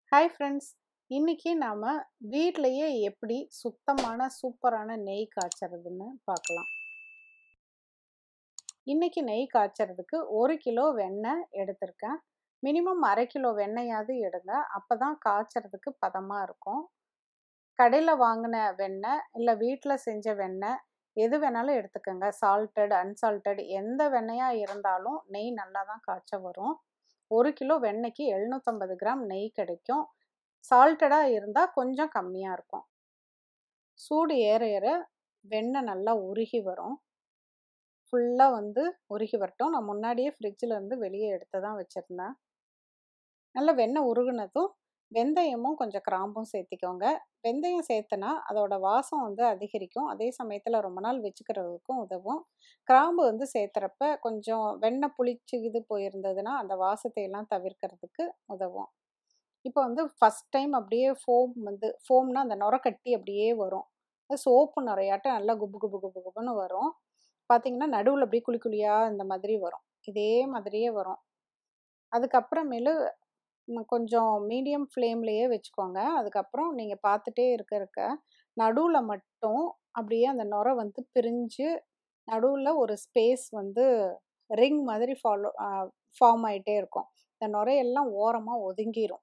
hi friends இன்னைக்கு நாம வீட்லயே எப்படி சுத்தமான சூப்பரான நெய் காய்ச்சறதுன்னு பார்க்கலாம் இன்னைக்கு நெய் காய்ச்சறதுக்கு ஒரு கிலோ வெண்ணெய் எடுத்திருக்கேன் மினிமம் அரை கிலோ வெண்ணெயாவது எடுங்க அப்பதான் காய்ச்சறதுக்கு பதமாக இருக்கும் கடையில் வாங்கின வெண்ணெய் இல்லை வீட்டில் செஞ்ச வெண்ணெய் எது வேணாலும் எடுத்துக்கோங்க சால்ட்டட் அன்சால்ட்டட் எந்த வெண்ணெயாக இருந்தாலும் நெய் நல்லா தான் காய்ச்ச வரும் ஒரு கிலோ வெண்ணெய்க்கு எழுநூற்றம்பது கிராம் நெய் கிடைக்கும் சால்ட்டடாக இருந்தால் கொஞ்சம் கம்மியாக இருக்கும் சூடு ஏற ஏற வெண்ணெய் நல்லா உருகி வரும் ஃபுல்லாக வந்து உருகி வரட்டும் நான் முன்னாடியே ஃப்ரிட்ஜில் இருந்து வெளியே எடுத்து தான் வச்சுருந்தேன் நல்லா வெண்ணெய் உருகுனதும் வெந்தயமும் கொஞ்சம் கிராம்பும் சேர்த்திக்கோங்க வெந்தயம் சேர்த்தனா அதோட வாசம் வந்து அதிகரிக்கும் அதே சமயத்தில் ரொம்ப நாள் வச்சுக்கிறதுக்கும் உதவும் கிராம்பு வந்து சேர்த்துறப்ப கொஞ்சம் வெண்ணெய் புளிச்சு இது போயிருந்ததுன்னா அந்த வாசத்தை எல்லாம் தவிர்க்கிறதுக்கு உதவும் இப்போ வந்து ஃபஸ்ட் டைம் அப்படியே ஃபோம் வந்து ஃபோம்னா அந்த நுர கட்டி அப்படியே வரும் சோப்பு நிறையாட்டம் நல்லா குபு குபு குபு குபுன்னு வரும் பார்த்தீங்கன்னா நடுவில் அப்படியே குழி குழியாக இந்த மாதிரி வரும் இதே மாதிரியே வரும் அதுக்கப்புறமேலு கொஞ்சம் மீடியம் ஃப்ளேம்லேயே வச்சுக்கோங்க அதுக்கப்புறம் நீங்கள் பார்த்துட்டே இருக்க இருக்க நடுவில் மட்டும் அப்படியே அந்த நுரை வந்து பிரிஞ்சு நடுவில் ஒரு ஸ்பேஸ் வந்து ரிங் மாதிரி ஃபாலோ ஃபார்ம் ஆகிட்டே இருக்கும் இந்த நுரையெல்லாம் ஓரமாக ஒதுங்கிரும்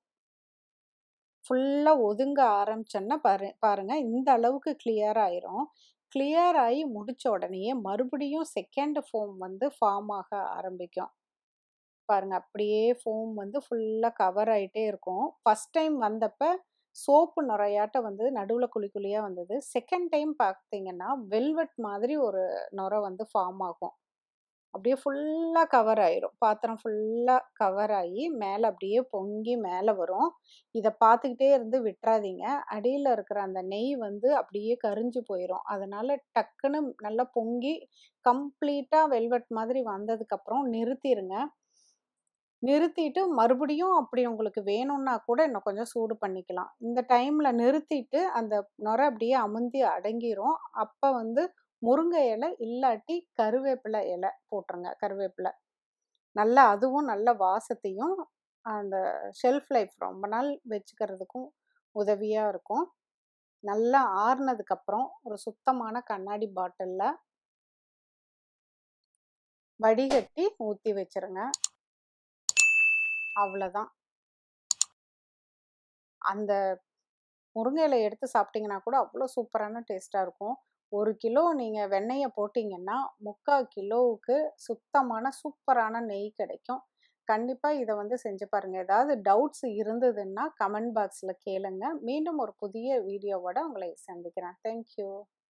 ஃபுல்லாக ஒதுங்க ஆரம்பிச்சோன்னா பாரு பாருங்கள் இந்த அளவுக்கு கிளியர் ஆயிரும் கிளியர் ஆகி முடித்த உடனேயே மறுபடியும் செகண்ட் ஃபோம் வந்து ஃபார்ம் ஆக ஆரம்பிக்கும் பாருங்க அப்படியே ஃபோம் வந்து ஃபுல்லாக கவர் ஆகிட்டே இருக்கும் ஃபஸ்ட் டைம் வந்தப்போ சோப்பு நிறையாட்ட வந்து நடுவில் குழி குழியாக வந்தது செகண்ட் டைம் பார்த்தீங்கன்னா வெல்வெட் மாதிரி ஒரு நுரை வந்து ஃபார்ம் ஆகும் அப்படியே ஃபுல்லாக கவர் ஆயிரும் பாத்திரம் ஃபுல்லாக கவர் ஆகி மேலே அப்படியே பொங்கி மேலே வரும் இதை பார்த்துக்கிட்டே இருந்து விட்டுறாதீங்க அடியில் இருக்கிற அந்த நெய் வந்து அப்படியே கரிஞ்சு போயிடும் அதனால் டக்குன்னு நல்லா பொங்கி கம்ப்ளீட்டாக வெல்வெட் மாதிரி வந்ததுக்கப்புறம் நிறுத்திடுங்க நிறுத்திட்டு மறுபடியும் அப்படி உங்களுக்கு வேணும்னா கூட இன்னும் கொஞ்சம் சூடு பண்ணிக்கலாம் இந்த டைமில் நிறுத்திட்டு அந்த நுரை அப்படியே அமுந்தி அடங்கிரும் அப்போ வந்து முருங்கை இலை இல்லாட்டி கருவேப்பிலை இலை போட்டுருங்க கருவேப்பிலை நல்லா அதுவும் நல்ல வாசத்தையும் அந்த ஷெல்ஃப் லைஃப் ரொம்ப நாள் வச்சுக்கிறதுக்கும் உதவியாக இருக்கும் நல்லா ஆறுனதுக்கப்புறம் ஒரு சுத்தமான கண்ணாடி பாட்டிலில் வடிகட்டி ஊற்றி வச்சுருங்க அவ்வளோதான் அந்த முருங்கை இலை எடுத்து சாப்பிட்டீங்கன்னா கூட அவ்வளோ சூப்பரான டேஸ்ட்டாக இருக்கும் ஒரு கிலோ நீங்கள் வெண்ணெயை போட்டிங்கன்னா முக்கால் கிலோவுக்கு சுத்தமான சூப்பரான நெய் கிடைக்கும் கண்டிப்பாக இதை வந்து செஞ்சு பாருங்கள் ஏதாவது டவுட்ஸ் இருந்ததுன்னா கமெண்ட் பாக்ஸில் கேளுங்க மீண்டும் ஒரு புதிய வீடியோவோட உங்களை சந்திக்கிறேன் தேங்க்யூ